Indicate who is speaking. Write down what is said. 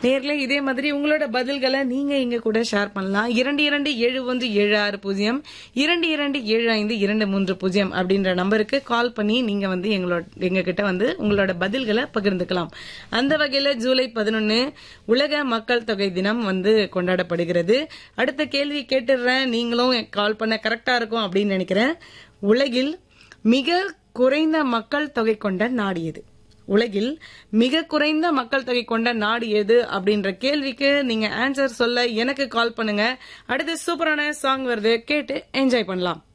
Speaker 1: நேர்ல இதே மாதிரி உங்களோட பதில்களை நீங்க எங்க கூட ஷேர் பண்ணலாம் இரண்டு இரண்டு ஏழு ஒன்று ஏழு ஆறு பூஜ்ஜியம் இரண்டு இரண்டு ஏழு ஐந்து இரண்டு மூன்று பூஜ்ஜியம் அப்படின்ற நம்பருக்கு கால் பண்ணி நீங்க வந்து எங்களோட எங்க கிட்ட வந்து உங்களோட பதில்களை பகிர்ந்துக்கலாம் அந்த வகையில ஜூலை பதினொன்னு உலக மக்கள் தொகை தினம் வந்து கொண்டாடப்படுகிறது அடுத்த கேள்வி கேட்டுடுறேன் நீங்களும் கால் பண்ண கரெக்டா இருக்கும் அப்படின்னு நினைக்கிறேன் உலகில் மிக குறைந்த மக்கள் தொகை கொண்ட நாடு எது உலகில் மிக குறைந்த மக்கள் தொகை கொண்ட நாடு எது அப்படின்ற கேள்விக்கு நீங்க ஆன்சர் சொல்ல எனக்கு கால் பண்ணுங்க அடுத்து சூப்பரான சாங் வருது கேட்டு என்ஜாய் பண்ணலாம்